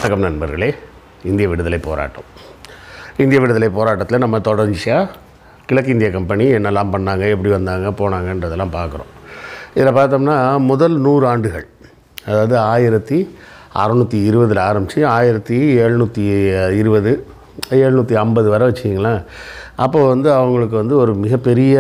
வணக்கம் நண்பர்களே இந்திய விடுதலை போராட்டம் இந்திய விடுதலை போராட்டத்தில் நம்ம தொடர்ச்சியாக கிழக்கிந்திய கம்பெனி என்னெல்லாம் பண்ணாங்க எப்படி வந்தாங்க போனாங்கன்றதெல்லாம் பார்க்குறோம் இதில் பார்த்தோம்னா முதல் நூறு ஆண்டுகள் அதாவது ஆயிரத்தி அறநூற்றி இருபதில் ஆரம்பித்து ஆயிரத்தி எழுநூற்றி இருபது எழுநூற்றி ஐம்பது வரை வச்சிங்களேன் அப்போ வந்து அவங்களுக்கு வந்து ஒரு மிகப்பெரிய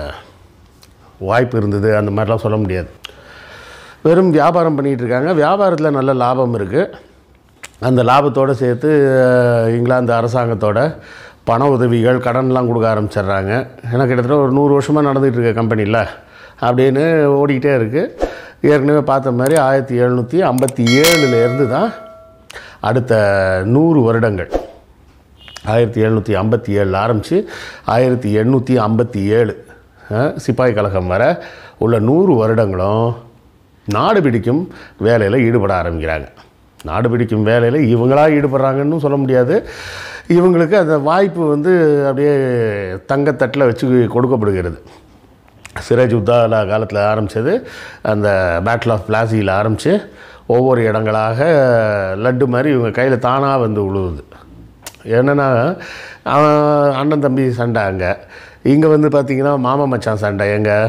வாய்ப்பு இருந்தது அந்த மாதிரிலாம் சொல்ல முடியாது வெறும் வியாபாரம் பண்ணிகிட்டு இருக்காங்க வியாபாரத்தில் நல்ல லாபம் இருக்குது அந்த லாபத்தோடு சேர்த்து அஹ், இங்கிலாந்து அரசாங்கத்தோட பண உதவிகள் கடன்லாம் கொடுக்க ஆரம்பிச்சிடுறாங்க ஏன்னா கிட்டத்தட்ட ஒரு நூறு வருஷமாக நடந்துகிட்டு இருக்க கம்பெனியில் அப்படின்னு ஓடிக்கிட்டே இருக்குது ஏற்கனவே பார்த்த மாதிரி ஆயிரத்தி எழுநூற்றி ஐம்பத்தி ஏழுலேருந்து தான் அடுத்த நூறு வருடங்கள் ஆயிரத்தி எழுநூற்றி ஐம்பத்தி ஏழில் ஆரம்பித்து ஆயிரத்தி எண்ணூற்றி ஐம்பத்தி ஏழு சிப்பாய் கழகம் வர உள்ள நூறு வருடங்களும் நாடு பிடிக்கும் வேலையில் ஈடுபட ஆரம்பிக்கிறாங்க நாடு பிடிக்கும் வேலையில் இவங்களாக ஈடுபடுறாங்கன்னு சொல்ல முடியாது இவங்களுக்கு அந்த வாய்ப்பு வந்து அப்படியே தங்கத்தட்டில் வச்சு கொடுக்கப்படுகிறது சிராஜ் உத்தாலா காலத்தில் ஆரம்பித்தது அந்த பேட்டில் ஆஃப் பிளாசியில் ஆரம்பித்து ஒவ்வொரு இடங்களாக லட்டு மாதிரி இவங்க கையில் தானாக வந்து விழுவுது என்னென்னா அவன் அண்ணன் தம்பி சண்டை அங்கே இங்கே வந்து பார்த்திங்கன்னா மாமா மச்சான் சண்டை எங்கே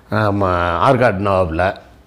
ஆர்காட் நவாபில்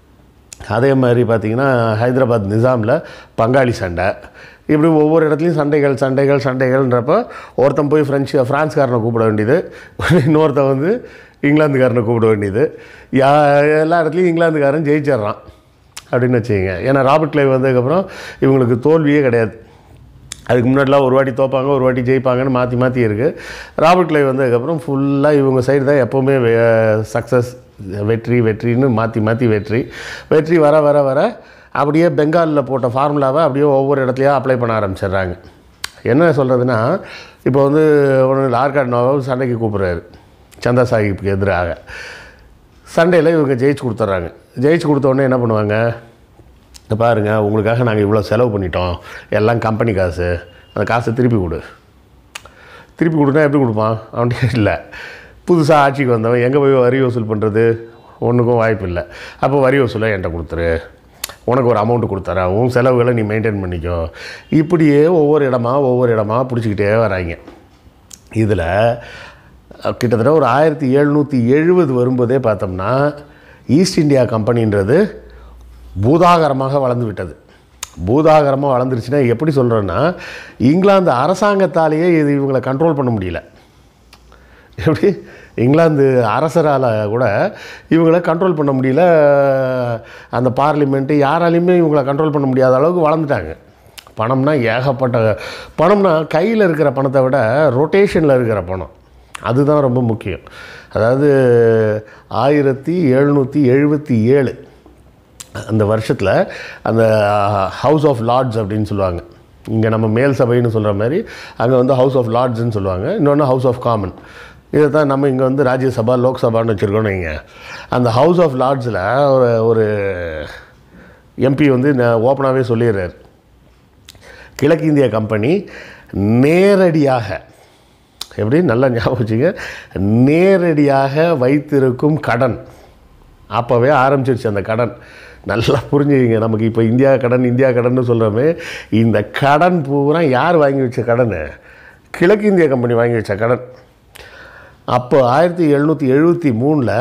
அதே மாதிரி பார்த்திங்கன்னா ஹைதராபாத் நிசாமில் பங்காளி சண்டை இப்படி ஒவ்வொரு இடத்துலையும் சண்டைகள் சண்டைகள் சண்டைகள்ன்றப்போ ஒருத்தன் போய் ஃப்ரெஞ்சு ஃப்ரான்ஸ்காரனை கூப்பிட வேண்டியது இன்னொருத்தன் வந்து இங்கிலாந்துக்காரனை கூப்பிட வேண்டியது யா எல்லா இடத்துலையும் இங்கிலாந்துக்காரன் ஜெயிச்சிட்றான் அப்படின்னு வச்சுக்கோங்க ஏன்னா ராபர்ட் கிளைவ் வந்ததுக்கப்புறம் இவங்களுக்கு தோல்வியே கிடையாது அதுக்கு முன்னாடிலாம் ஒரு வாட்டி தோப்பாங்க ஒரு வாட்டி ஜெயிப்பாங்கன்னு மாற்றி மாற்றி இருக்குது ராபர்ட் கிளைவ் வந்ததுக்கப்புறம் ஃபுல்லாக இவங்க சைடு தான் எப்போவுமே சக்ஸஸ் வெற்றி வெற்றின்னு மாற்றி மாற்றி வெற்றி வெற்றி வர வர வர அப்படியே பெங்காலில் போட்ட ஃபார்முலாவை அப்படியே ஒவ்வொரு இடத்துலையும் அப்ளை பண்ண ஆரம்பிச்சிடுறாங்க என்ன சொல்கிறதுனா இப்போ வந்து ஒன்று ஆர்காட் நவாப் சண்டைக்கு கூப்பிட்றாரு சந்தா சாஹிப்க்கு எதிராக சண்டையில் இவங்க ஜெயிச்சு கொடுத்துட்றாங்க ஜெயிச்சு கொடுத்த உடனே என்ன பண்ணுவாங்க இங்க பாருங்க உங்களுக்காக நாங்கள் இவ்வளோ செலவு பண்ணிட்டோம் எல்லாம் கம்பெனி காசு அந்த காசை திருப்பி கொடு திருப்பி கொடுனா எப்படி கொடுப்பான் அவன்கிட்ட இல்லை புதுசாக ஆட்சிக்கு வந்தவன் எங்கே போய் வரி வசூல் பண்ணுறது ஒன்றுக்கும் வாய்ப்பு இல்லை அப்போ வரி வசூலை என்கிட்ட கொடுத்துரு உனக்கு ஒரு அமௌண்ட்டு கொடுத்துறேன் உன் செலவுகளை நீ மெயின்டைன் பண்ணிக்கோ இப்படியே ஒவ்வொரு இடமா ஒவ்வொரு இடமா பிடிச்சிக்கிட்டே வராங்க இதில் கிட்டத்தட்ட ஒரு ஆயிரத்தி எழுநூற்றி எழுபது வரும்போதே பார்த்தோம்னா ஈஸ்ட் இந்தியா கம்பெனின்றது பூதாகரமாக வளர்ந்து விட்டது பூதாகரமாக வளர்ந்துருச்சுன்னா எப்படி சொல்கிறேன்னா இங்கிலாந்து அரசாங்கத்தாலேயே இது இவங்களை கண்ட்ரோல் பண்ண முடியல எப்படி இங்கிலாந்து அரசரால் கூட இவங்கள கண்ட்ரோல் பண்ண முடியல அந்த பார்லிமெண்ட்டு யாராலையுமே இவங்களை கண்ட்ரோல் பண்ண முடியாத அளவுக்கு வளர்ந்துட்டாங்க பணம்னா ஏகப்பட்ட பணம்னா கையில் இருக்கிற பணத்தை விட ரொட்டேஷனில் இருக்கிற பணம் அதுதான் ரொம்ப முக்கியம் அதாவது ஆயிரத்தி எழுநூற்றி எழுபத்தி ஏழு அந்த வருஷத்தில் அந்த ஹவுஸ் ஆஃப் லார்ட்ஸ் அப்படின்னு சொல்லுவாங்க இங்கே நம்ம மேல் சபைன்னு சொல்கிற மாதிரி அங்கே வந்து ஹவுஸ் ஆஃப் லார்ட்ஸ்னு சொல்லுவாங்க இன்னொன்று ஹவுஸ் ஆஃப் காமன் இதை தான் நம்ம இங்கே வந்து ராஜ்யசபா லோக்சபான்னு வச்சுருக்கோம் இங்கே அந்த ஹவுஸ் ஆஃப் லார்ட்ஸில் ஒரு ஒரு எம்பி வந்து ஓப்பனாகவே சொல்லிடுறாரு கிழக்கிந்திய கம்பெனி நேரடியாக எப்படி நல்லா ஞாபகம் வச்சுங்க நேரடியாக வைத்திருக்கும் கடன் அப்போவே ஆரம்பிச்சிருச்சு அந்த கடன் நல்லா புரிஞ்சுக்கிங்க நமக்கு இப்போ இந்தியா கடன் இந்தியா கடன் சொல்கிறோமே இந்த கடன் பூரா யார் வாங்கி வச்ச கடன் கிழக்கிந்திய கம்பெனி வாங்கி வச்ச கடன் அப்போ ஆயிரத்தி எழுநூற்றி எழுபத்தி மூணில்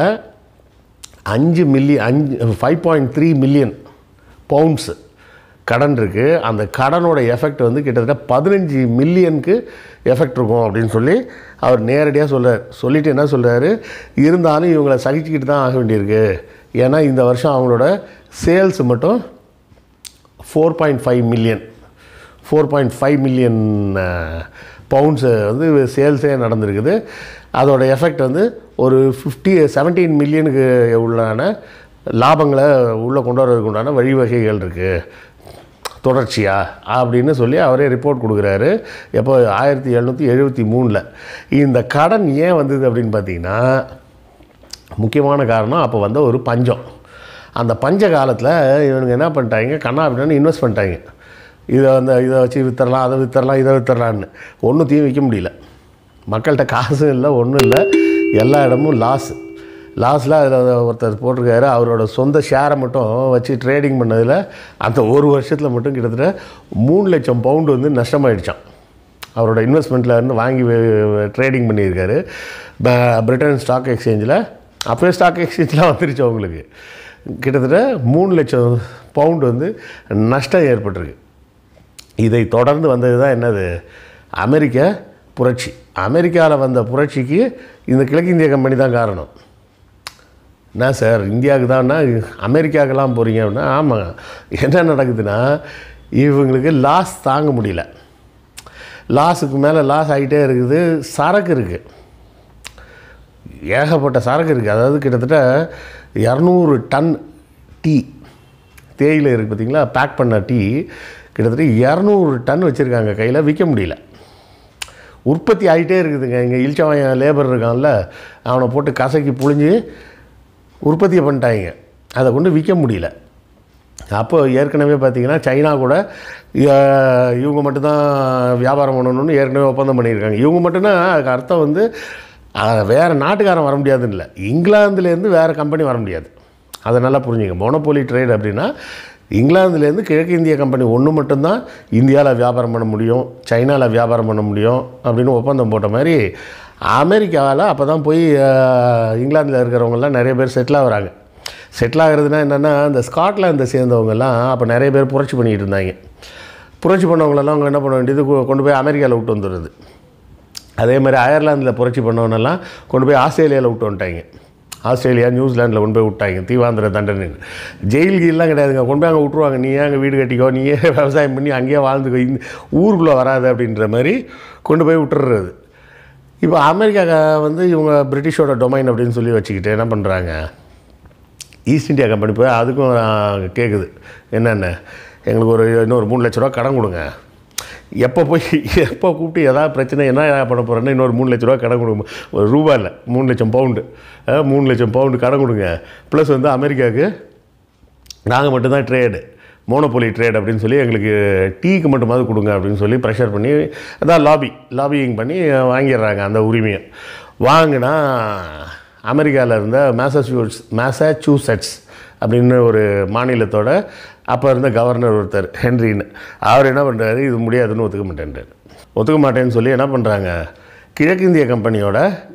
அஞ்சு மில்லியன் அஞ்சு five point three million pounds கடன் இருக்குது அந்த கடனோட எஃபெக்ட் வந்து கிட்டத்தட்ட பதினஞ்சு மில்லியனுக்கு எஃபெக்ட் இருக்கும் அப்படின்னு சொல்லி அவர் நேரடியாக சொல்கிறார் சொல்லிட்டு என்ன சொல்கிறாரு இருந்தாலும் இவங்களை சகிச்சுக்கிட்டு தான் ஆக வேண்டியிருக்கு ஏன்னா இந்த வருஷம் அவங்களோட சேல்ஸ் மட்டும் four point five million four point five million pounds வந்து சேல்ஸே நடந்திருக்குது அதோட எஃபெக்ட் வந்து ஒரு ஃபிஃப்டி செவன்டீன் மில்லியனுக்கு உள்ளான லாபங்களை உள்ளே கொண்டு வரதுக்கு உண்டான வழிவகைகள் இருக்குது தொடர்ச்சியாக அப்படின்னு சொல்லி அவரே ரிப்போர்ட் கொடுக்குறாரு எப்போ ஆயிரத்தி எழுநூற்றி எழுபத்தி மூணில் இந்த கடன் ஏன் வந்தது அப்படின்னு பார்த்தீங்கன்னா முக்கியமான காரணம் அப்போ வந்த ஒரு பஞ்சம் அந்த பஞ்ச காலத்தில் இவனுங்க என்ன பண்ணிட்டாங்க கண்ணா அப்படின்னு இன்வெஸ்ட் பண்ணிட்டாங்க இதை வந்து இதை வச்சு வித்தரலாம் அதை வித்தரலாம் இதை வித்தரலான்னு ஒன்றுத்தையும் விற்க முடியல மக்கள்கிட்ட காசும் இல்லை ஒன்றும் இல்லை எல்லா இடமும் லாஸ் லாஸ்ட்டில் அதில் ஒருத்தர் போட்டிருக்காரு அவரோட சொந்த ஷேரை மட்டும் வச்சு ட்ரேடிங் பண்ணதில் அந்த ஒரு வருஷத்தில் மட்டும் கிட்டத்தட்ட மூணு லட்சம் பவுண்டு வந்து நஷ்டமாயிடுச்சான் அவரோட இன்வெஸ்ட்மெண்ட்டில் இருந்து வாங்கி ட்ரேடிங் பண்ணியிருக்காரு ப- பிரிட்டன் ஸ்டாக் எக்ஸ்சேஞ்சில் அப்போயே ஸ்டாக் எக்ஸ்சேஞ்செலாம் வந்துருச்சு அவங்களுக்கு கிட்டத்தட்ட மூணு லட்சம் பவுண்டு வந்து நஷ்டம் ஏற்பட்டிருக்கு இதை தொடர்ந்து வந்தது தான் என்னது அமெரிக்க புரட்சி அமெரிக்காவில் வந்த புரட்சிக்கு இந்த கிழக்கிந்திய கம்பெனி தான் காரணம் என்ன சார் இந்தியாவுக்கு தான்னா அமெரிக்காவுக்கெல்லாம் போகிறீங்க அப்படின்னா ஆமாம் என்ன நடக்குதுன்னா இவங்களுக்கு லாஸ் தாங்க முடியல லாஸுக்கு மேலே லாஸ் ஆகிட்டே இருக்குது சரக்கு இருக்குது ஏகப்பட்ட சரக்கு இருக்குது அதாவது கிட்டத்தட்ட இரநூறு டன் டீ தேயிலை இருக்குது பார்த்தீங்களா பேக் பண்ண டீ கிட்டத்தட்ட இரநூறு டன் வச்சுருக்காங்க கையில் விற்க முடியல உற்பத்தி ஆகிட்டே இருக்குதுங்க இங்கே இல்ச்சவாயன் லேபர் இருக்கான்ல அவனை போட்டு கசக்கி புழிஞ்சு உற்பத்தியை பண்ணிட்டாங்க அதை கொண்டு விற்க முடியல அப்போ ஏற்கனவே பார்த்தீங்கன்னா சைனா கூட அஹ், இவங்க மட்டும்தான் வியாபாரம் பண்ணணும்னு ஏற்கனவே ஒப்பந்தம் பண்ணியிருக்காங்க இவங்க மட்டும்னா அதுக்கு அர்த்தம் வந்து அஹ், வேறு நாட்டுக்காரன் வர முடியாதுன்னு இல்லை இங்கிலாந்துலேருந்து வேறு கம்பெனி வர முடியாது அதை நல்லா புரிஞ்சுங்க மோனோபோலி ட்ரேட் அப்படின்னா இங்கிலாந்துலேருந்து கிழக்கு இந்திய கம்பெனி ஒன்று மட்டும்தான் இந்தியாவில் வியாபாரம் பண்ண முடியும் சைனாவில் வியாபாரம் பண்ண முடியும் அப்படின்னு ஒப்பந்தம் போட்ட மாதிரி அமெரிக்காவில் அப்போ தான் போய் அஹ், இங்கிலாந்தில் இருக்கிறவங்கெல்லாம் நிறைய பேர் செட்டில் ஆகுறாங்க செட்டில் ஆகிறதுனா என்னென்னா இந்த ஸ்காட்லாந்தை சேர்ந்தவங்கெல்லாம் அப்போ நிறைய பேர் புரட்சி பண்ணிக்கிட்டு இருந்தாங்க புரட்சி பண்ணவங்களெல்லாம் அவங்க என்ன பண்ண வேண்டியது கொ- கொண்டு போய் அமெரிக்காவில் விட்டு வந்துடுறது அதே மாதிரி அயர்லாந்தில் புரட்சி பண்ணவனெல்லாம் கொண்டு போய் ஆஸ்திரேலியாவில் விட்டு வந்துட்டாங்க ஆஸ்திரேலியா நியூசிலாண்டில் கொண்டு போய் விட்டாங்க தீவாந்திர தண்டனை ஜெயில் கீழெலாம் கிடையாதுங்க கொண்டு போய் அங்கே விட்ருவாங்க நீயே அங்கே வீடு கட்டிக்கோ நீயே விவசாயம் பண்ணி அங்கேயே வாழ்ந்துக்கோ இந்த ஊருக்குள்ளே வராது அப்படின்ற மாதிரி கொண்டு போய் விட்டுறது இப்போ அமெரிக்கா வந்து இவங்க பிரிட்டிஷோட டொமைன் அப்படின்னு சொல்லி வச்சுக்கிட்டு என்ன பண்ணுறாங்க ஈஸ்ட் இந்தியா கம்பெனி போய் அதுக்கும் ஆஹ், கேட்குது என்னென்ன எங்களுக்கு ஒரு இன்னொரு மூணு லட்ச ரூபா கடன் கொடுங்க எப்போ போய் எப்போ கூப்பிட்டு ஏதாவது பிரச்சனை என்ன பண்ண போகிறேன்னா இன்னொரு மூணு லட்ச ரூபா கடன் கொடுங்க ஒரு ரூபா இல்லை மூணு லட்சம் பவுண்டு அஹ், மூணு லட்சம் பவுண்டு கடன் கொடுங்க ப்ளஸ் வந்து அமெரிக்காவுக்கு நாங்கள் மட்டும்தான் ட்ரேடு மோனோபோலி ட்ரேட் அப்படின்னு சொல்லி எங்களுக்கு டீக்கு மட்டுமாவது கொடுங்க அப்படின்னு சொல்லி ப்ரெஷர் பண்ணி அதான் லாபி லாபியிங் பண்ணி வாங்கிடுறாங்க அந்த உரிமையை வாங்கினா அமெரிக்காவில் இருந்த மேசச்சூட்ஸ் மேசச்சூசெட்ஸ் அப்படின்னு ஒரு மாநிலத்தோட அப்போ இருந்த கவர்னர் ஒருத்தர் ஹென்ரின்னு அவர் என்ன பண்ணுறாரு இது முடியாதுன்னு ஒத்துக்க மாட்டேன்றார் ஒத்துக்க மாட்டேன்னு சொல்லி என்ன பண்ணுறாங்க கிழக்கிந்திய கம்பெனியோட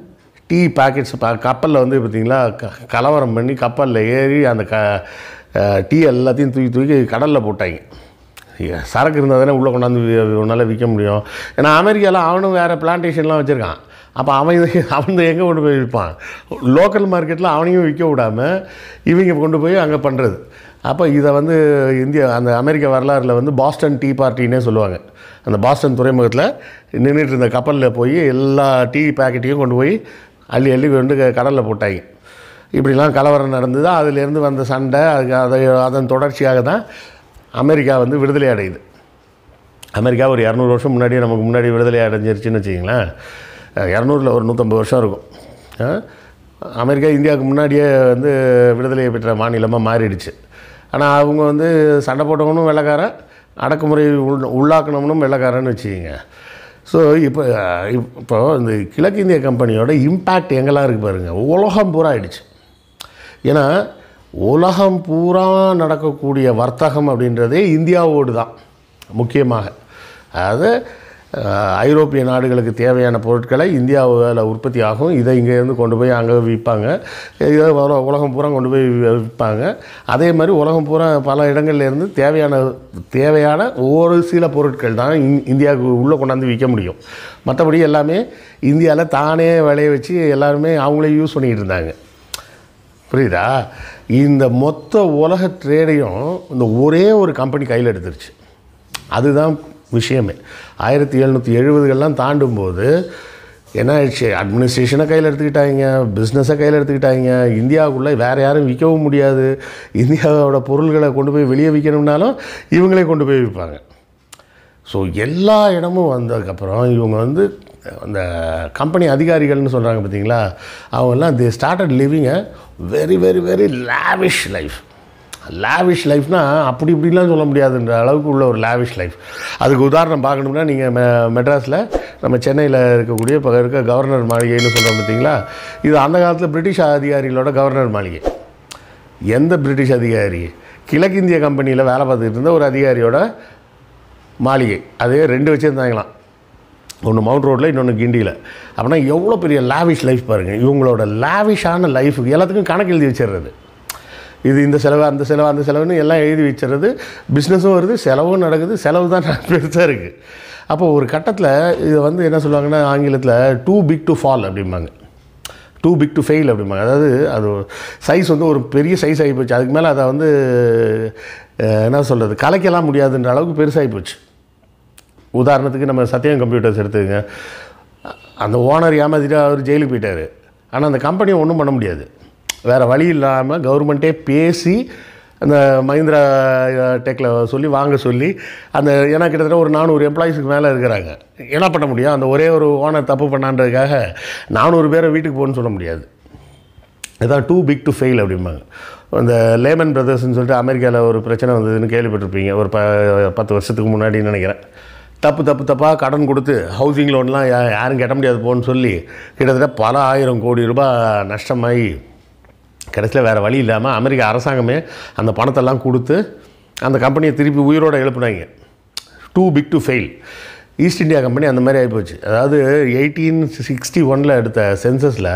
டீ பாக்கெட்ஸ் பா கப்பலில் வந்து பார்த்திங்களா க கலவரம் பண்ணி கப்பலில் ஏறி அந்த க அஹ், டீ எல்லாத்தையும் தூக்கி தூக்கி கடலில் போட்டாங்க ஐயா, சரக்கு இருந்தால் தானே உள்ளே கொண்டாந்து வி- உன்னால் விற்க முடியும் ஏன்னா அமெரிக்காவில் அவனும் வேறு பிளான்டேஷன்லாம் வச்சுருக்கான் அப்போ அவன் இது அவன் எங்கே கொண்டு போய் விற்பான் லோக்கல் மார்க்கெட்டில் அவனையும் விற்க விடாமல் இவங்க கொண்டு போய் அங்கே பண்ணுறது அப்போ இதை வந்து இந்திய அந்த அமெரிக்க வரலாறில் வந்து பாஸ்டன் டீ பார்ட்டின்னே சொல்லுவாங்க அந்த பாஸ்டன் துறைமுகத்தில் நின்றுட்டு இருந்த கப்பலில் போய் எல்லா டீ பேக்கெட்டையும் கொண்டு போய் அள்ளி அள்ளி கொண்டு கடலில் போட்டாங்க இப்படிலாம் கலவரம் நடந்தது அதிலேருந்து வந்த சண்டை அதுக்கு அதை அதன் தொடர்ச்சியாக தான் அமெரிக்கா வந்து விடுதலை அடையுது அமெரிக்கா ஒரு இரநூறு வருஷம் முன்னாடியே நமக்கு முன்னாடி விடுதலை அடைஞ்சிருச்சுன்னு வச்சிங்களேன் இரநூறுல ஒரு நூற்றம்பது வருஷம் இருக்கும் அஹ், அமெரிக்கா இந்தியாவுக்கு முன்னாடியே வந்து விடுதலையை பெற்ற மாநிலமாக மாறிடுச்சு ஆனால் அவங்க வந்து சண்டை போட்டவனும் வெள்ளைக்காரன் அடக்குமுறை உள் உள்ளாக்கணும்னும் வெள்ளைக்காரன்னு வச்சுக்கிங்க ஸோ இப்போ இப்போ இந்த கிழக்கிந்திய கம்பெனியோட இம்பேக்ட் எங்கெல்லாம் இருக்குது பாருங்கள் உலகம் பூரா ஆயிடுச்சு ஏன்னா உலகம் பூரா நடக்கக்கூடிய வர்த்தகம் அப்படின்றதே இந்தியாவோடு தான் முக்கியமாக அதாவது அஹ், ஐரோப்பிய நாடுகளுக்கு தேவையான பொருட்களை இந்தியாவில் உற்பத்தி ஆகும் இதை இங்கேருந்து கொண்டு போய் அங்கே விற்பாங்க இதை உல- உலகம் பூரா கொண்டு போய் வி- விற்பாங்க அதே மாதிரி உலகம் பூரா பல இடங்கள்ல இருந்து தேவையான தேவையான ஒரு சில பொருட்கள் தான் இந்- இந்தியாவுக்கு உள்ளே கொண்டாந்து விற்க முடியும் மற்றபடி எல்லாமே இந்தியாவில் தானே விளைய வச்சு எல்லாருமே அவங்களே யூஸ் பண்ணிக்கிட்டு இருந்தாங்க புரியுதா இந்த மொத்த உலக ட்ரேடையும் இந்த ஒரே ஒரு கம்பெனி கையில் எடுத்துருச்சு அதுதான் விஷயமே ஆயிரத்தி எழுநூற்றி எழுபதுகள்லாம் தாண்டும் போது என்ன ஆயிடுச்சு அட்மினிஸ்ட்ரேஷனை கையில் எடுத்துக்கிட்டாங்க பிஸ்னஸை கையில் எடுத்துக்கிட்டாங்க இந்தியாவுக்குள்ளே வேறு யாரும் விற்கவும் முடியாது இந்தியாவோட பொருள்களை கொண்டு போய் வெளியே விற்கணும்னாலும் இவங்களே கொண்டு போய் விற்பாங்க ஸோ எல்லா இடமும் வந்ததுக்கப்புறம் இவங்க வந்து அந்த கம்பெனி அதிகாரிகள்னு சொல்கிறாங்க பார்த்தீங்களா அவங்கெல்லாம் the started living a very very very lavish life lavish லைஃப்னா அப்படி இப்படிலாம் சொல்ல முடியாதுன்ற அளவுக்கு உள்ள ஒரு லாவிஷ் லைஃப் அதுக்கு உதாரணம் பார்க்கணும்னா நீங்கள் மெ மெட்ராஸில் நம்ம சென்னையில் இருக்கக்கூடிய இப்போ இருக்க கவர்னர் மாளிகைன்னு சொல்கிறோம் பார்த்தீங்களா இது அந்த காலத்தில் பிரிட்டிஷ் அதிகாரிகளோட கவர்னர் மாளிகை எந்த பிரிட்டிஷ் அதிகாரி கிழக்கிந்திய கம்பெனியில் வேலை பார்த்துக்கிட்டு இருந்த ஒரு அதிகாரியோட மாளிகை அதே ரெண்டு வச்சுருந்தாங்களாம் ஒன்று மவுண்ட் ரோட்டில் இன்னொன்று கிண்டியில் அப்படின்னா எவ்வளோ பெரிய லாவிஷ் லைஃப் பாருங்கள் இவங்களோட லாவிஷான லைஃப் எல்லாத்துக்கும் கணக்கு எழுதி வச்சிடுறது இது இந்த செலவு அந்த செலவு அந்த செலவுன்னு எல்லாம் எழுதி வச்சிடுறது பிஸ்னஸும் வருது செலவும் நடக்குது செலவு தான் பெருசாக இருக்குது அப்போ ஒரு கட்டத்தில் இதை வந்து என்ன சொல்லுவாங்கன்னா ஆங்கிலத்தில் டூ பிக் டு ஃபால் அப்படிம்பாங்க டூ பிக் டு ஃபெயில் அப்படிம்பாங்க அதாவது அது சைஸ் வந்து ஒரு பெரிய சைஸ் ஆகி போச்சு அதுக்கு மேலே அதை வந்து அஹ், என்ன சொல்கிறது கலைக்கலாம் முடியாதுன்ற அளவுக்கு பெருசாகி போச்சு உதாரணத்துக்கு நம்ம சத்யம் கம்ப்யூட்டர்ஸ் எடுத்துக்கங்க அந்த ஓனர் ஏமாத்திட்டு அவர் ஜெயிலுக்கு போயிட்டார் ஆனால் அந்த கம்பெனியை ஒன்றும் பண்ண முடியாது வேறு வழி இல்லாமல் கவர்மெண்ட்டே பேசி அந்த மஹிந்திரா டெக்கில் சொல்லி வாங்க சொல்லி அந்த ஏன்னா கிட்டத்தட்ட ஒரு நானூறு எம்ப்ளாயிஸுக்கு மேலே இருக்கிறாங்க என்ன பண்ண முடியும் அந்த ஒரே ஒரு ஓனர் தப்பு பண்ணான்றதுக்காக நானூறு பேரை வீட்டுக்கு போகணும்னு சொல்ல முடியாது இதான் டூ பிக் டு ஃபெயில் அப்படிம்பாங்க அந்த லேமன் பிரதர்ஸ்னு சொல்லிட்டு அமெரிக்காவில் ஒரு பிரச்சனை வந்ததுன்னு கேள்விப்பட்டிருப்பீங்க ஒரு ப பத்து வருஷத்துக்கு முன்னாடின்னு நினைக்கிறேன் தப்பு தப்பு தப்பாக கடன் கொடுத்து ஹவுசிங் லோன்லாம் யா யாரும் கட்ட முடியாது போன்னு சொல்லி கிட்டத்தட்ட பல ஆயிரம் கோடி ரூபாய் நஷ்டமாகி கடைசியில் வேறு வழி இல்லாமல் அமெரிக்க அரசாங்கமே அந்த பணத்தெல்லாம் கொடுத்து அந்த கம்பெனியை திருப்பி உயிரோடு எழுப்புனாங்க too big to fail East India company அந்த மாதிரி ஆகிப்போச்சு அதாவது எயிட்டீன் சிக்ஸ்டி ஒனில் எடுத்த சென்சஸில்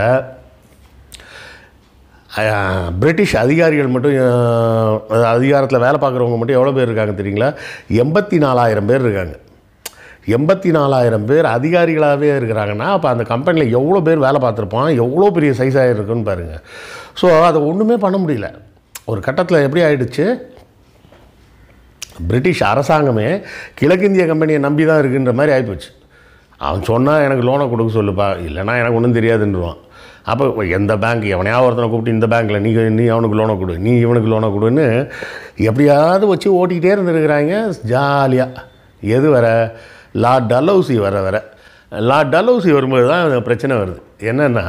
பிரிட்டிஷ் அதிகாரிகள் மட்டும் அஹ், அதிகாரத்தில் வேலை பார்க்குறவங்க மட்டும் எவ்வளோ பேர் இருக்காங்க தெரியுங்களா எண்பத்தி நாலாயிரம் பேர் இருக்காங்க எண்பத்தி நாலாயிரம் பேர் அதிகாரிகளாகவே இருக்கிறாங்கன்னா அப்போ அந்த கம்பெனியில் எவ்வளோ பேர் வேலை பார்த்துருப்பான் எவ்வளோ பெரிய சைஸாக இருக்குன்னு பாருங்கள் ஸோ அதை ஒன்றுமே பண்ண முடியல ஒரு கட்டத்தில் எப்படி ஆயிடுச்சு பிரிட்டிஷ் அரசாங்கமே கிழக்கிந்திய கம்பெனியை நம்பி தான் இருக்குன்ற மாதிரி ஆகிப்போச்சு அவன் சொன்னால் எனக்கு லோனை கொடுக்க சொல்லுப்பா இல்லைன்னா எனக்கு ஒன்றும் தெரியாதுன்றான் அப்போ எந்த பேங்க் எவனையாவது ஒருத்தனை கூப்பிட்டு இந்த பேங்க்கில் நீ நீ அவனுக்கு லோனை கொடு நீ இவனுக்கு லோனை கொடுன்னு எப்படியாவது வச்சு ஓட்டிக்கிட்டே இருந்திருக்கிறாங்க ஜாலியாக எது வர லா டலௌசி வர வர லா டலௌசி வரும்போது தான் இந்த பிரச்சனை வருது என்னென்னா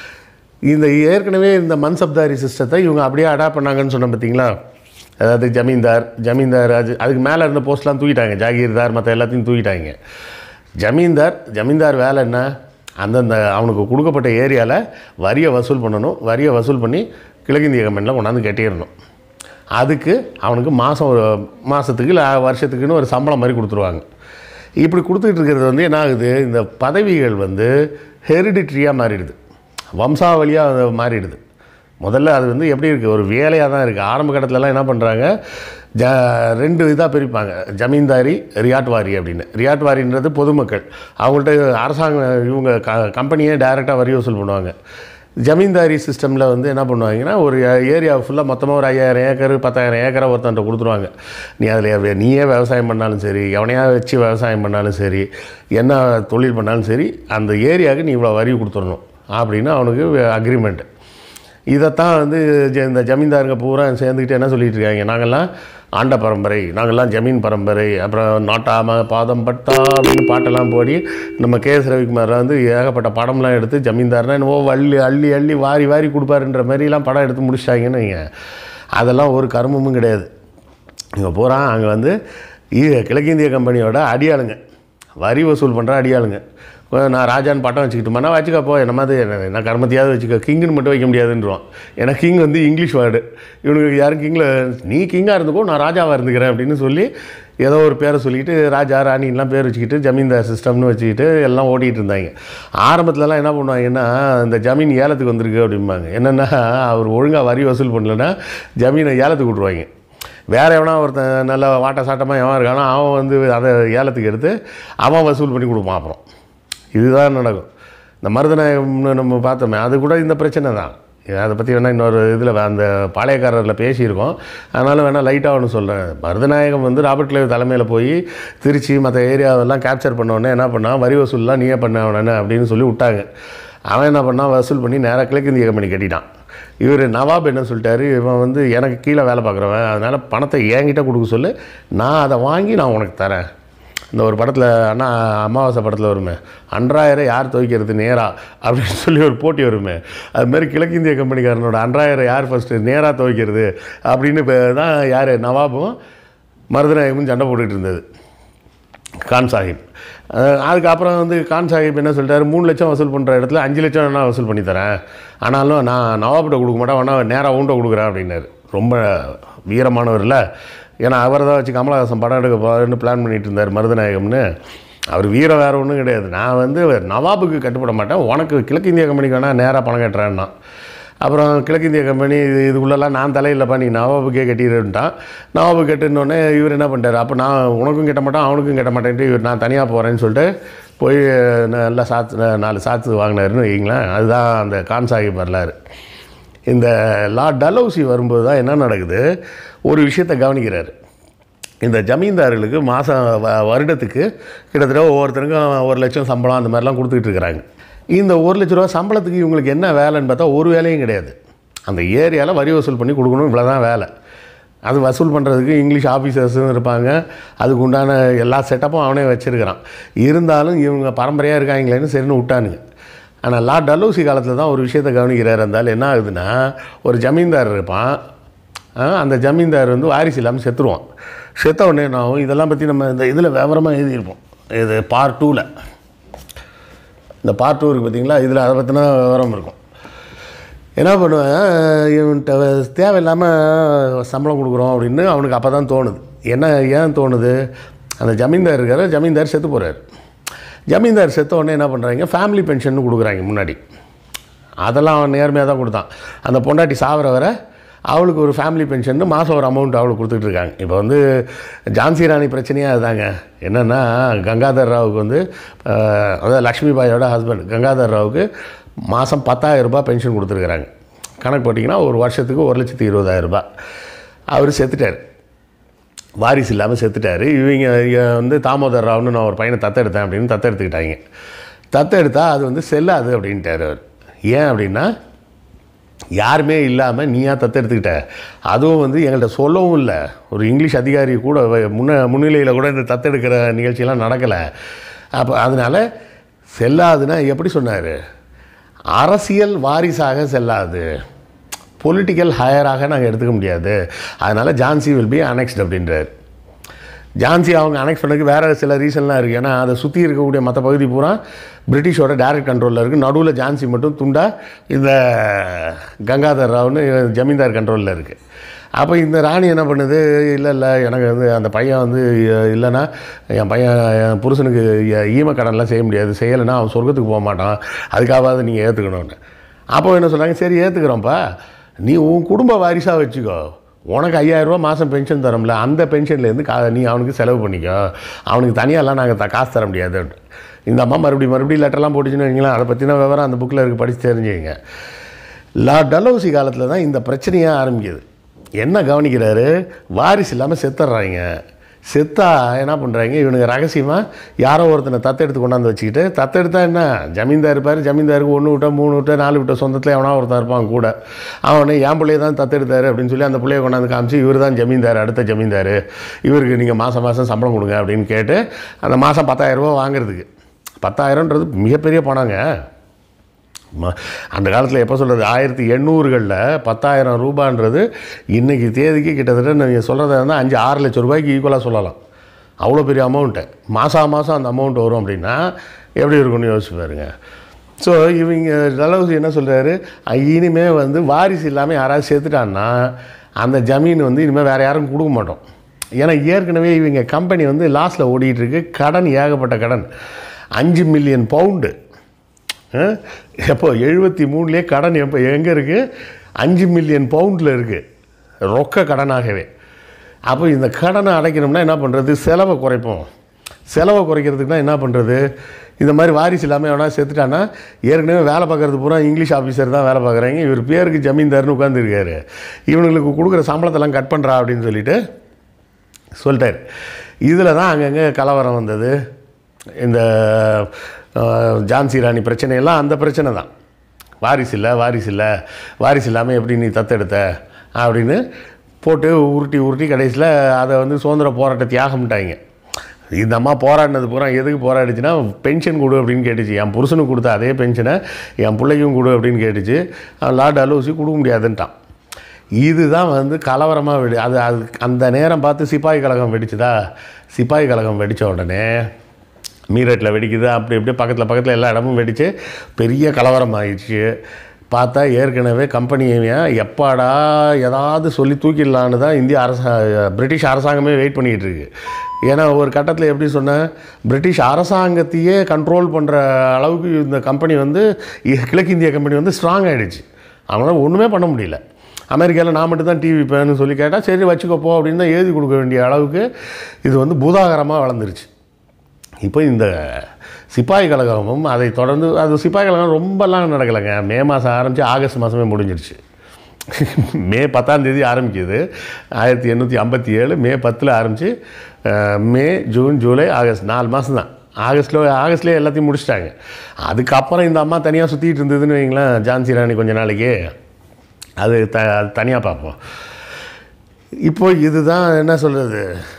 இந்த ஏற்கனவே இந்த மன்சப்தாரி சிஸ்டத்தை இவங்க அப்படியே அடாப்ட் பண்ணாங்கன்னு சொன்ன பார்த்தீங்களா அதாவது ஜமீன்தார் ஜமீன்தார் அது அதுக்கு மேலே இருந்த போஸ்ட்லாம் தூக்கிட்டாங்க ஜாகீர்தார் மற்ற எல்லாத்தையும் தூக்கிட்டாங்க ஜமீன்தார் ஜமீன்தார் வேலை என்ன அந்தந்த அவனுக்கு கொடுக்கப்பட்ட ஏரியாவில் வரியை வசூல் பண்ணணும் வரியை வசூல் பண்ணி கிழக்கிந்திய கம்பெனியில் கொண்டாந்து கட்டிடணும் அதுக்கு அவனுக்கு மாதம் ஒரு மாதத்துக்கு இல்லை வருஷத்துக்குன்னு ஒரு சம்பளம் மாதிரி கொடுத்துருவாங்க இப்படி கொடுத்துட்டு இருக்கிறது வந்து என்ன ஆகுது இந்த பதவிகள் வந்து ஹெரிடிட்ரியாக மாறிடுது வம்சாவளியாக அது மாறிடுது முதல்ல அது வந்து எப்படி இருக்குது ஒரு வேலையாக தான் இருக்குது ஆரம்ப கட்டத்துலலாம் என்ன பண்ணுறாங்க ஜ ரெண்டு இதாக பிரிப்பாங்க ஜமீன்தாரி ரியாட்வாரி அப்படின்னு ரியாட்வாரின்றது பொதுமக்கள் அவங்கள்ட்ட அரசாங்கம் இவங்க க கம்பெனியே டைரெக்டாக வரி வசூல் பண்ணுவாங்க ஜமீன்தாரி சிஸ்டமில் வந்து என்ன பண்ணுவாங்கன்னா ஒரு ஏரியா ஃபுல்லாக மொத்தமாக ஒரு ஐயாயிரம் ஏக்கர் பத்தாயிரம் ஏக்கரை ஒருத்தன்ட்ட கொடுத்துருவாங்க நீ அதில் நீயே விவசாயம் பண்ணாலும் சரி எவனையா வச்சு விவசாயம் பண்ணாலும் சரி என்ன தொழில் பண்ணாலும் சரி அந்த ஏரியாவுக்கு நீ இவ்வளோ வரி கொடுத்துடணும் அப்படின்னு அவனுக்கு அக்ரிமெண்ட்டு இதைத்தான் வந்து ஜ- இந்த ஜமீன்தாருங்க பூரா சேர்ந்துக்கிட்டு என்ன சொல்லிட்டு இருக்காங்க நாங்கள்லாம் ஆண்ட பரம்பரை நாங்கள்லாம் ஜமீன் பரம்பரை அப்புறம் நாட்டாம பாதம் பட்டா அப்படின்னு பாட்டெல்லாம் போடி நம்ம கே எஸ் ரவிக்குமார் வந்து ஏகப்பட்ட படம்லாம் எடுத்து ஜமீன்தார்னா என்னவோ அள்ளி அள்ளி அள்ளி வாரி வாரி கொடுப்பாருன்ற மாதிரிலாம் படம் எடுத்து முடிச்சிட்டாங்கன்னு வைங்க அதெல்லாம் ஒரு கர்மமும் கிடையாது இங்கே போகிறான் அங்கே வந்து ஈ- கிழக்கிந்திய கம்பெனியோட அடியாளுங்க வரி வசூல் பண்ணுற அடியாளுங்க இப்போ நான் ராஜான்னு பட்டம் வச்சுக்கிட்டோம்னா வச்சுக்க போ என்ன மாதிரி என்ன- நான் கர்மத்தையாவது வச்சுக்க கிங்குன்னு மட்டும் வைக்க முடியாதுன்றான் ஏன்னா கிங் வந்து இங்கிலீஷ் வேர்டு இவனுக்கு யாரும் கிங்கில் நீ கிங்காக இருந்துக்கோ நான் ராஜாவாக இருந்துக்கிறேன் அப்படின்னு சொல்லி ஏதோ ஒரு பேரை சொல்லிக்கிட்டு ராஜா ராணின்லாம் பேர் வச்சுக்கிட்டு ஜமீன்தார் சிஸ்டம்னு வச்சுக்கிட்டு எல்லாம் ஓட்டிகிட்டு இருந்தாங்க ஆரம்பத்துலலாம் என்ன பண்ணுவாங்கன்னா இந்த ஜமீன் ஏலத்துக்கு வந்திருக்கு அப்படிம்பாங்க என்னென்னா அவர் ஒழுங்காக வரி வசூல் பண்ணலன்னா ஜமீனை ஏலத்துக்கு விட்ருவாங்க வேற எவனா ஒருத்தன் நல்ல வாட்ட சாட்டமாக எவன் இருக்கானோ அவன் வந்து அதை ஏலத்துக்கு எடுத்து அவன் வசூல் பண்ணி கொடுப்பான் அப்புறம் இதுதான் நடக்கும் இந்த மருதநாயகம்னு நம்ம பார்த்தோமே அது கூட இந்த பிரச்சனை தான் அதை பற்றி வேணால் இன்னொரு இதில் அந்த பாளையக்காரரில் பேசியிருக்கோம் அதனால் வேணால் லைட்டாக ஒன்று சொல்கிறேன் மருதநாயகம் வந்து ராபர்ட் கிளேவ் தலைமையில் போய் திருச்சி மற்ற ஏரியாவெல்லாம் கேப்சர் பண்ண உடனே என்ன பண்ணான் வரி வசூல்லாம் நீயே பண்ண உடனே அப்படின்னு சொல்லி விட்டாங்க அவன் என்ன பண்ணான் வசூல் பண்ணி நேராக கிழக்கிந்திய கம்பெனி கட்டிட்டான் இவர் நவாப் என்ன சொல்லிட்டாரு இவன் வந்து எனக்கு கீழே வேலை பார்க்குறவன் அதனால் பணத்தை என்கிட்ட கொடுக்க சொல்லு நான் அதை வாங்கி நான் உனக்கு தரேன் இந்த ஒரு படத்தில் அண்ணா அமாவாசை படத்தில் வருமே அன்றாயிரம் யார் துவைக்கிறது நேரா அப்படின்னு சொல்லி ஒரு போட்டி வருமே அது மாதிரி கிழக்கிந்திய கம்பெனிக்காரனோட அன்றாயிரம் யார் ஃபஸ்ட்டு நேராக துவைக்கிறது அப்படின்னு இப்போ தான் யார் நவாபும் மருதநாயகமும் சண்டை போட்டுக்கிட்டு இருந்தது கான் சாஹிப் அஹ் அதுக்கப்புறம் வந்து கான் சாஹிப் என்ன சொல்லிட்டாரு மூணு லட்சம் வசூல் பண்ணுற இடத்துல அஞ்சு லட்சம் வேணா வசூல் பண்ணி தரேன் ஆனாலும் நான் நவாப்கிட்ட கொடுக்க மாட்டேன் வேணா நேராக உண்ட கொடுக்குறேன் அப்படின்னாரு ரொம்ப வீரமானவர்ல ஏன்னா அவர் தான் வச்சு கமலஹாசன் படம் எடுக்க போகிறேன்னு பிளான் பண்ணிட்டு இருந்தார் மருதநாயகம்னு அவர் வீரம் வேறு ஒன்றும் கிடையாது நான் வந்து நவாபுக்கு கட்டுப்பட மாட்டேன் உனக்கு கிழக்கு இந்திய கம்பெனிக்கு வேணால் நேராக பணம் கட்டுறேன்னா அப்புறம் கிழக்கிந்திய கம்பெனி இது இதுக்குள்ளெல்லாம் நான் தலையில்லைப்பா நீ நவாபுக்கே கட்டிடுன்ட்டான் நவாபு கட்டுனோடனே இவர் என்ன பண்ணிட்டார் அப்போ நான் உனக்கும் கட்ட மாட்டேன் அவனுக்கும் கட்ட மாட்டேன்ட்டு இவர் நான் தனியாக போகிறேன்னு சொல்லிட்டு போய் நல்லா சாத்து நாலு சாத்து வாங்கினாருன்னு வைங்களேன் அதுதான் அந்த கான் சாஹிப் வரலாறு இந்த லா டலௌசி வரும்போது தான் என்ன நடக்குது ஒரு விஷயத்தை கவனிக்கிறாரு இந்த ஜமீன்தார்களுக்கு மாதம் வருடத்துக்கு கிட்டத்தட்ட ஒவ்வொருத்தருக்கும் ஒரு லட்சம் சம்பளம் அந்த மாதிரிலாம் கொடுத்துக்கிட்டு இருக்கிறாங்க இந்த ஒரு லட்ச ரூபா சம்பளத்துக்கு இவங்களுக்கு என்ன வேலைன்னு பார்த்தா ஒரு வேலையும் கிடையாது அந்த ஏரியாவில் வரி வசூல் பண்ணி கொடுக்கணும் இவ்வளோ தான் வேலை அது வசூல் பண்ணுறதுக்கு இங்கிலீஷ் ஆஃபீஸர்ஸும் இருப்பாங்க அதுக்கு உண்டான எல்லா செட்டப்பும் அவனே வச்சுருக்கிறான் இருந்தாலும் இவங்க பரம்பரையாக இருக்காங்களேன்னு சரின்னு விட்டானுங்க ஆனால் லா டலூசி காலத்தில் தான் ஒரு விஷயத்தை கவனிக்கிறார் இருந்தாலும் என்ன ஆகுதுன்னா ஒரு ஜமீன்தார் இருப்பான் ஆ, அந்த ஜமீன்தார் வந்து வாரிசு இல்லாமல் செத்துருவான் செத்த உடனே என்ன ஆகும் இதெல்லாம் பற்றி நம்ம இந்த இதில் விவரமாக எழுதியிருப்போம் இது பார்ட் டூவில் இந்த பார்ட் டூ இருக்குது பார்த்தீங்களா இதில் அதை பற்றின விவரம் இருக்கும் என்ன பண்ணுவேன் இவன்கிட்ட தேவையில்லாமல் சம்பளம் கொடுக்குறோம் அப்படின்னு அவனுக்கு அப்போ தான் தோணுது என்ன ஏன் தோணுது அந்த ஜமீன்தார் இருக்கார் ஜமீன்தார் செத்து போகிறார் ஜமீன்தார் செத்த உடனே என்ன பண்ணுறாங்க ஃபேமிலி பென்ஷன் கொடுக்குறாங்க முன்னாடி அதெல்லாம் அவன் நேர்மையாக தான் கொடுத்தான் அந்த பொண்டாட்டி சாவர வரை அவளுக்கு ஒரு ஃபேமிலி பென்ஷன் மாதம் ஒரு அமௌண்ட் அவளுக்கு கொடுத்துட்டு இருக்காங்க இப்போ வந்து ஜான்சி ராணி பிரச்சனையாக அதுதாங்க என்னென்னா கங்காதர் ராவுக்கு வந்து அஹ், அதாவது லக்ஷ்மி பாயோட ஹஸ்பண்ட் கங்காதர் ராவுக்கு மாதம் பத்தாயிரம் ரூபாய் பென்ஷன் கொடுத்துருக்குறாங்க கணக்கு போட்டிங்கன்னா ஒரு வருஷத்துக்கு ஒரு லட்சத்தி இருபதாயிரம் ரூபாய் அவர் செத்துட்டார் வாரிசு இல்லாமல் செத்துட்டார் இவங்க இங்க வந்து தாமோதர் ராவ்னு நான் ஒரு பையனை தத்தெடுத்தேன் அப்படின்னு தத்தெடுத்துக்கிட்டாங்க தத்தெடுத்தா அது வந்து செல்லாது அப்படின்ட்டார் அவர் ஏன் அப்படின்னா யாருமே இல்லாமல் நீயா தத்தெடுத்துக்கிட்ட அதுவும் வந்து எங்கள்கிட்ட சொல்லவும் இல்லை ஒரு இங்கிலீஷ் அதிகாரி கூட வ- முன்ன முன்னிலையில் கூட இந்த தத்தெடுக்கிற நிகழ்ச்சியெல்லாம் நடக்கலை அப்போ அதனால் செல்லாதுன்னா எப்படி சொன்னார் அரசியல் வாரிசாக செல்லாது பொலிட்டிக்கல் ஹையராக நாங்கள் எடுத்துக்க முடியாது அதனால் ஜான்சி வில் பி அனெக்ஸ்ட் அப்படின்றார் ஜான்சி அவங்க அனெக்ஸ் பண்ணதுக்கு வேறு சில ரீசன்லாம் இருக்குது ஏன்னா அதை சுற்றி இருக்கக்கூடிய மற்ற பகுதி பூரா பிரிட்டிஷோட டைரக்ட் கண்ட்ரோலில் இருக்குது நடுவில் ஜான்சி மட்டும் துண்டா இந்த கங்காதர் ராவ்னு ஜமீன்தார் கண்ட்ரோலில் இருக்குது அப்போ இந்த ராணி என்ன பண்ணுது இல்லை இல்லை எனக்கு வந்து அந்த பையன் வந்து இ- இல்லைன்னா என் பையன் என் புருஷனுக்கு ஈ- ஈம கடன்லாம் செய்ய முடியாது செய்யலைன்னா அவன் சொர்க்கத்துக்கு போக மாட்டான் அதுக்காவது நீங்கள் ஏற்றுக்கணும்னு அப்போ என்ன சொன்னாங்க சரி ஏற்றுக்கிறோம்ப்பா நீ உன் குடும்ப வாரிசாக வச்சுக்கோ உனக்கு ஐயாயிரரூபா மாதம் பென்ஷன் தரோம்ல அந்த பென்ஷன்லேருந்து கா நீ அவனுக்கு செலவு பண்ணிக்கோ அவனுக்கு தனியாலாம் நாங்கள் த காசு தர முடியாது இந்த அம்மா மறுபடியும் மறுபடியும் லெட்டர்லாம் போட்டுச்சுன்னு வைங்களேன் அதை பற்றின விவரம் அந்த புக்கில் இருக்குது படித்து தெரிஞ்சுக்கங்க லா டலௌசி காலத்தில் தான் இந்த பிரச்சனையாக ஆரம்பிக்குது என்ன கவனிக்கிறாரு வாரிசு இல்லாமல் செத்துடுறாங்க செத்தா என்ன பண்ணுறாங்க இவனுங்க ரகசியமாக யாரோ ஒருத்தனை தத்தெடுத்து கொண்டாந்து வச்சுக்கிட்டு தத்தெடுத்தா என்ன ஜமீன்தார் இருப்பார் ஜமீன்தாருக்கு ஒன்று விட்டா மூணு விட்டா நாலு விட்ட சொந்தத்தில் எவனா ஒருத்தன் இருப்பான் கூட அவனை என் பிள்ளைய தான் தத்தெடுத்தாரு அப்படின்னு சொல்லி அந்த பிள்ளைய கொண்டாந்து காமிச்சு இவர் தான் ஜமீன்தார் அடுத்த ஜமீன்தார் இவருக்கு நீங்கள் மாதம் மாதம் சம்பளம் கொடுங்க அப்படின்னு கேட்டு அந்த மாதம் பத்தாயிரரூபா வாங்குறதுக்கு பத்தாயிரம்ன்றது மிகப்பெரிய பணங்க ம- அந்த காலத்தில் எப்போ சொல்கிறது ஆயிரத்தி எண்ணூறுகளில் பத்தாயிரம் ரூபான்றது இன்றைக்கி தேதிக்கு கிட்டத்தட்ட நீங்கள் சொல்கிறத இருந்தால் அஞ்சு ஆறு லட்சம் ரூபாய்க்கு ஈக்குவலாக சொல்லலாம் அவ்வளோ பெரிய அமௌண்ட்டு மாதம் மாதம் அந்த அமௌண்ட் வரும் அப்படின்னா எப்படி இருக்கும்னு யோசிச்சு பாருங்க ஸோ இவங்க டலவுசி என்ன சொல்கிறாரு இனிமே வந்து வாரிசு இல்லாமல் யாராவது சேர்த்துட்டான்னா அந்த ஜமீன் வந்து இனிமேல் வேறு யாரும் கொடுக்க மாட்டோம் ஏன்னா ஏற்கனவே இவங்க கம்பெனி வந்து லாஸில் ஓடிட்டு இருக்கு கடன் ஏகப்பட்ட கடன் அஞ்சு மில்லியன் பவுண்டு அஹ், எப்போ எழுபத்தி மூணுலேயே கடன் எப்போ எங்கே இருக்குது அஞ்சு மில்லியன் பவுண்டில் இருக்குது ரொக்க கடனாகவே அப்போ இந்த கடனை அடைக்கணும்னா என்ன பண்ணுறது செலவை குறைப்போம் செலவை குறைக்கிறதுக்குனா என்ன பண்ணுறது இந்த மாதிரி வாரிசு இல்லாமல் எவனா செத்துட்டான்னா ஏற்கனவே வேலை பார்க்குறது பூரா இங்கிலீஷ் ஆஃபீஸர் தான் வேலை பார்க்குறாங்க இவர் பேருக்கு ஜமீன்தார்னு உட்காந்துருக்காரு இவனுங்களுக்கு கொடுக்குற சம்பளத்தெல்லாம் கட் பண்ணுறா அப்படின்னு சொல்லிட்டு சொல்லிட்டார் இதில் தான் அங்கங்கே கலவரம் வந்தது இந்த அஹ், ஜான்சி ராணி பிரச்சனையெல்லாம் அந்த பிரச்சனை தான் வாரிசு இல்லை வாரிசு இல்லை வாரிசு இல்லாமல் எப்படி நீ தத்தெடுத்த அப்படின்னு போட்டு உருட்டி உருட்டி கடைசியில் அதை வந்து சுதந்திர போராட்ட தியாகம்ட்டாங்க இந்த அம்மா போராடினது பூரா எதுக்கு போராடிச்சுன்னா பென்ஷன் கொடு அப்படின்னு கேட்டுச்சு என் புருஷனுக்கு கொடுத்த அதே பென்ஷனை என் பிள்ளைக்கும் கொடு அப்படின்னு கேட்டுச்சு அவன் லார்டு அலோசி கொடுக்க முடியாதுன்ட்டான் இதுதான் வந்து கலவரமாக வெடி அது அது அந்த நேரம் பார்த்து சிப்பாய் கழகம் வெடிச்சுதா சிப்பாய் கழகம் வெடித்த உடனே மீரட்டில் வெடிக்குது அப்படி இப்படி பக்கத்தில் பக்கத்தில் எல்லா இடமும் வெடித்து பெரிய கலவரம் ஆயிடுச்சு பார்த்தா ஏற்கனவே கம்பெனியை எப்பாடா ஏதாவது சொல்லி தூக்கிடலான்னு தான் இந்திய அரசா பிரிட்டிஷ் அரசாங்கமே வெயிட் பண்ணிகிட்டு இருக்கு ஏன்னா ஒரு கட்டத்தில் எப்படி சொன்னேன் பிரிட்டிஷ் அரசாங்கத்தையே கண்ட்ரோல் பண்ணுற அளவுக்கு இந்த கம்பெனி வந்து இ- கிழக்கிந்திய கம்பெனி வந்து ஸ்ட்ராங் ஆகிடுச்சு அவங்களால ஒன்றுமே பண்ண முடியல அமெரிக்காவில் நான் மட்டும் தான் டிவி விற்பேன்னு சொல்லி கேட்டால் சரி வச்சுக்கோ போ அப்படின்னு தான் எழுதி கொடுக்க வேண்டிய அளவுக்கு இது வந்து பூதாகரமாக வளர்ந்துருச்சு இப்போ இந்த சிப்பாய் கழகமும் அதை தொடர்ந்து அது சிப்பாய் கழகம் ரொம்பலாம் நடக்கலைங்க மே மாதம் ஆரம்பித்து ஆகஸ்ட் மாதமே முடிஞ்சிருச்சு மே பத்தாம் தேதி ஆரம்பிக்குது ஆயிரத்தி எண்ணூற்றி ஐம்பத்தி ஏழு மே பத்தில் ஆரம்பித்து மே ஜூன் ஜூலை ஆகஸ்ட் நாலு மாதம் தான் ஆகஸ்ட்டில் ஆகஸ்ட்லேயே எல்லாத்தையும் முடிச்சிட்டாங்க அதுக்கப்புறம் இந்த அம்மா தனியாக சுற்றிட்டு இருந்ததுன்னு வைங்களேன் ஜான்சி ராணி கொஞ்ச நாளைக்கு அது த அது தனியாக பார்ப்போம் இப்போ இதுதான் என்ன சொல்கிறது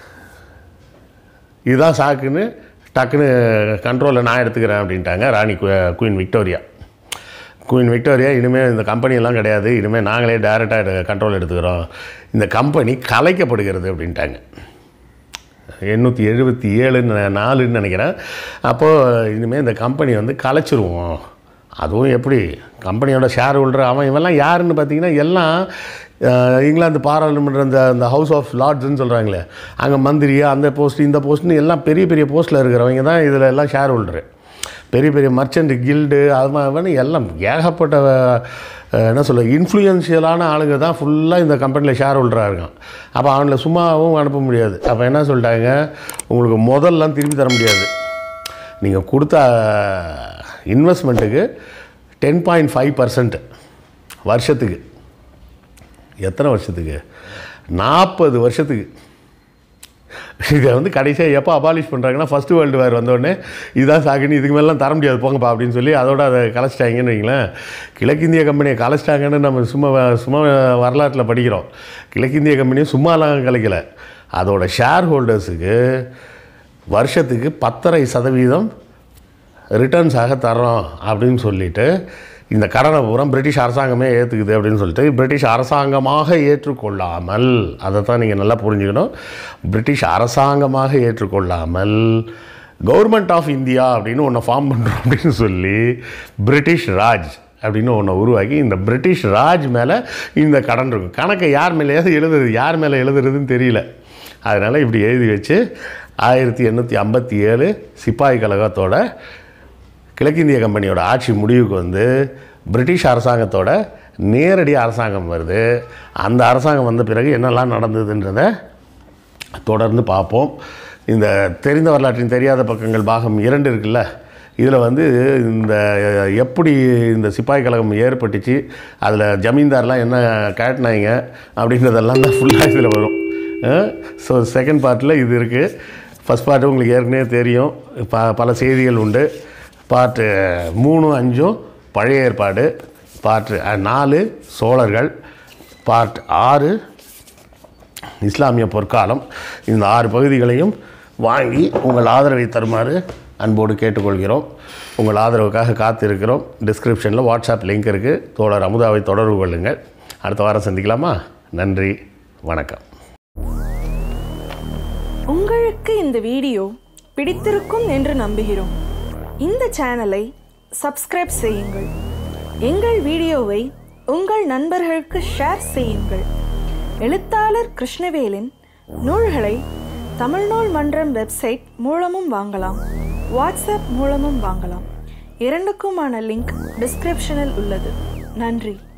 இதுதான் சாக்குன்னு டக்குன்னு கண்ட்ரோலில் நான் எடுத்துக்கிறேன் அப்படின்ட்டாங்க ராணி குயின் விக்டோரியா குயின் விக்டோரியா இனிமேல் இந்த கம்பெனியெல்லாம் கிடையாது இனிமேல் நாங்களே டைரெக்டாக கண்ட்ரோல் எடுத்துக்கிறோம் இந்த கம்பெனி கலைக்கப்படுகிறது அப்படின்ட்டாங்க எண்ணூற்றி எழுபத்தி ஏழுன்னு நாலுன்னு நினைக்கிறேன் அப்போது இனிமேல் இந்த கம்பெனி வந்து கலைச்சிருவோம் அதுவும் எப்படி கம்பெனியோட ஷேர் ஹோல்டர் அவன் இவெல்லாம் யாருன்னு பார்த்தீங்கன்னா எல்லாம் அஹ், இங்கிலாந்து பாராளுமன்ற இந்த இந்த ஹவுஸ் ஆஃப் லார்ட்ஸ்ன்னு சொல்கிறாங்களே அங்கே மந்திரி அந்த போஸ்ட் இந்த போஸ்ட்னு எல்லாம் பெரிய பெரிய போஸ்ட்டில் இருக்கிறவங்க தான் இதில் எல்லாம் ஷேர் ஹோல்டரு பெரிய பெரிய மர்ச்சன்ட் கில்டு அது மாதிரி எல்லாம் ஏகப்பட்ட அஹ், என்ன சொல்ல இன்ஃப்ளூயன்ஷியலான ஆளுங்க தான் ஃபுல்லாக இந்த கம்பெனியில் ஷேர் ஹோல்டராக இருக்கான் அப்போ அவங்கள சும்மாவும் அனுப்ப முடியாது அப்போ என்ன சொல்லிட்டாங்க உங்களுக்கு முதல்லாம் திருப்பி தர முடியாது நீங்கள் கொடுத்த இன்வெஸ்ட்மெண்ட்டுக்கு டென் பாயிண்ட் ஃபைவ் பர்சன்ட் வருஷத்துக்கு எத்தனை வருஷத்துக்கு நாற்பது வருஷத்துக்கு இதை வந்து கடைசியாக எப்போ அபாலிஷ் பண்ணுறாங்கன்னா ஃபஸ்ட்டு வேர்ல்டு வார் வந்தோடனே இதுதான் சாக்குன்னு இதுக்கு மேலாம் தர முடியாது போங்கப்பா அப்படின்னு சொல்லி அதோட அதை கலைச்சிட்டாங்கன்னு வைங்களேன் கிழக்கிந்திய கம்பெனியை கலைச்சிட்டாங்கன்னு நம்ம சும்மா வ- சும்மா வரலாற்றில் படிக்கிறோம் கிழக்கிந்திய கம்பெனியை சும்மாலாம் கலைக்கலை அதோட ஷேர் ஹோல்டர்ஸுக்கு வருஷத்துக்கு பத்தரை சதவீதம் ரிட்டர்ன்ஸாக தரோம் அப்படின்னு சொல்லிட்டு இந்த கடனை பூரா பிரிட்டிஷ் அரசாங்கமே ஏற்றுக்குது அப்படின்னு சொல்லிட்டு பிரிட்டிஷ் அரசாங்கமாக ஏற்றுக்கொள்ளாமல் அதை தான் நீங்கள் நல்லா புரிஞ்சுக்கணும் பிரிட்டிஷ் அரசாங்கமாக ஏற்றுக்கொள்ளாமல் கவர்மெண்ட் ஆஃப் இந்தியா அப்படின்னு ஒன்று ஃபார்ம் பண்ணுறோம் அப்படின்னு சொல்லி பிரிட்டிஷ் ராஜ் அப்படின்னு ஒன்று உருவாக்கி இந்த பிரிட்டிஷ் ராஜ் மேலே இந்த கடன் இருக்கும் கணக்கை யார் மேலேயாவது எழுதுறது யார் மேலே எழுதுறதுன்னு தெரியல அதனால் இப்படி எழுதி வச்சு ஆயிரத்தி எண்ணூற்றி ஐம்பத்தி ஏழு சிப்பாய் கழகத்தோட கிழக்கிந்திய கம்பெனியோட ஆட்சி முடிவுக்கு வந்து பிரிட்டிஷ் அரசாங்கத்தோட நேரடி அரசாங்கம் வருது அந்த அரசாங்கம் வந்த பிறகு என்னெல்லாம் நடந்ததுன்றதை தொடர்ந்து பார்ப்போம் இந்த தெரிந்த வரலாற்றின் தெரியாத பக்கங்கள் பாகம் இரண்டு இருக்குல்ல இதில் வந்து இந்த எப்படி இந்த சிப்பாய் கழகம் ஏற்பட்டுச்சு அதில் ஜமீன்தார்லாம் என்ன காட்டினாங்க அப்படின்றதெல்லாம் தான் ஃபுல்லாக இதில் வரும் ஸோ செகண்ட் பார்ட்டில் இது இருக்குது ஃபஸ்ட் பார்ட்டு உங்களுக்கு ஏற்கனவே தெரியும் ப பல செய்திகள் உண்டு பார்ட்டு மூணு அஞ்சும் பழைய ஏற்பாடு பார்ட்டு நாலு சோழர்கள் பார்ட் ஆறு இஸ்லாமிய பொற்காலம் இந்த ஆறு பகுதிகளையும் வாங்கி உங்கள் ஆதரவை தருமாறு அன்போடு கேட்டுக்கொள்கிறோம் உங்கள் ஆதரவுக்காக காத்திருக்கிறோம் டிஸ்கிரிப்ஷனில் வாட்ஸ்அப் லிங்க் இருக்குது தோழர் அமுதாவை தொடர்பு கொள்ளுங்கள் அடுத்த வாரம் சந்திக்கலாமா நன்றி வணக்கம் உங்களுக்கு இந்த வீடியோ பிடித்திருக்கும் என்று நம்புகிறோம் இந்த சேனலை சப்ஸ்கிரைப் செய்யுங்கள் எங்கள் வீடியோவை உங்கள் நண்பர்களுக்கு ஷேர் செய்யுங்கள் எழுத்தாளர் கிருஷ்ணவேலின் நூல்களை தமிழ்நூல் மன்றம் வெப்சைட் மூலமும் வாங்கலாம் வாட்ஸ்அப் மூலமும் வாங்கலாம் இரண்டுக்குமான லிங்க் டிஸ்கிரிப்ஷனில் உள்ளது நன்றி